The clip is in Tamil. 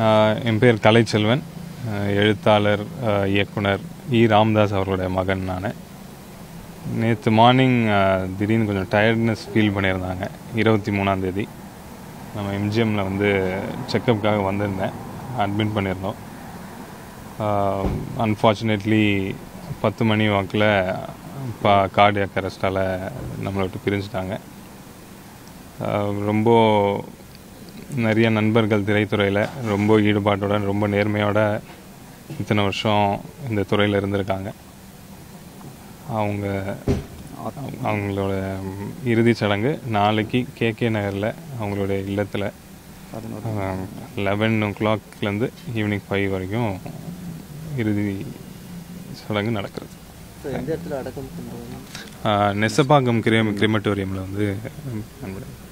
ஆஹ் என் பேர் கலைச்செல்வன் ஆஹ் எழுத்தாளர் ஆஹ் இயக்குனர் இ ராம்தாஸ் அவர்களுடைய மகன் நான் நேற்று மார்னிங் திடீர்னு கொஞ்சம் டயர்ட்னஸ் ஃபீல் பண்ணியிருந்தாங்க இருபத்தி மூணாந்தேதி நம்ம எம்ஜிஎம்மில் வந்து செக்கப்புக்காக வந்திருந்தேன் அட்மிட் பண்ணியிருந்தோம் அன்ஃபார்ச்சுனேட்லி பத்து மணி வாக்கில் பா கார்டியாக் அரெஸ்டால் நம்மளை விட்டு பிரிஞ்சுட்டாங்க ஆஹ் ரொம்ப நிறைய நண்பர்கள் திரைத்துறையில் ரொம்ப ஈடுபாட்டோட ரொம்ப நேர்மையோட இத்தனை வருஷம் இந்த துறையில் இருந்திருக்காங்க அவங்க அவங்களோட இறுதிச் சடங்கு நாளைக்கு கேகே நகரில் அவங்களுடைய இல்லத்தில் லெவன் ஓ கிளாக்லேருந்து ஈவினிங் ஃபைவ் வரைக்கும் இறுதி சடங்கு நடக்கிறது சார் எந்த இடத்துல அடக்கம் பண்ணுறாங்க ஆஹ் நெசப்பாக்கம் கிரேம் கிரிமட்டோரியமில் வந்து பண்ணப்படுது